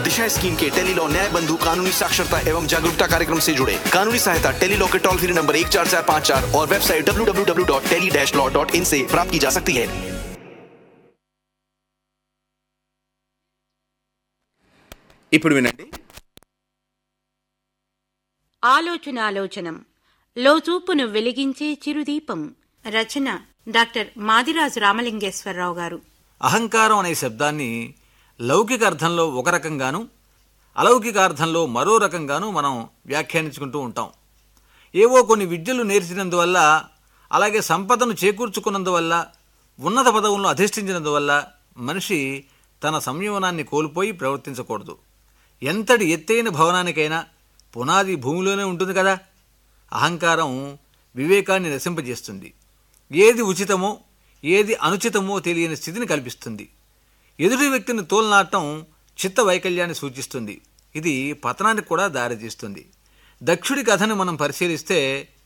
दिशा scheme के Tele-Law न्याय बंधु कानूनी साक्षरता एवं जागरूकता कार्यक्रम से जुड़े कानूनी सहायता टेलीलॉ के टोल फ्री नंबर एक चार चार पाँच चार और website W W W dot tele dash law dot in से प्राप्त की जा सकती है ఇప్పుడు వినండి ఆలోచనాలోచనం లోచూపును వెలిగించే చిరుదీపం రచన డాక్టర్ మాదిరాజు రామలింగేశ్వరరావు గారు అహంకారం అనే శబ్దాన్ని లౌకిక అర్థంలో ఒక రకంగాను అలౌకిక అర్థంలో మరో రకంగాను మనం వ్యాఖ్యానించుకుంటూ ఉంటాం ఏవో కొన్ని విద్యలు నేర్చినందువల్ల అలాగే సంపదను చేకూర్చుకున్నందువల్ల ఉన్నత పదవులను అధిష్ఠించినందువల్ల మనిషి తన సంయమనాన్ని కోల్పోయి ప్రవర్తించకూడదు ఎంతటి ఎత్తైన భవనానికైనా పునాది భూమిలోనే ఉంటుంది కదా అహంకారం వివేకాన్ని నశింపజేస్తుంది ఏది ఉచితమో ఏది అనుచితమో తెలియని స్థితిని కల్పిస్తుంది ఎదుటి వ్యక్తిని తోలనాటం చిత్త వైకల్యాన్ని సూచిస్తుంది ఇది పతనానికి కూడా దారితీస్తుంది దక్షుడి కథను మనం పరిశీలిస్తే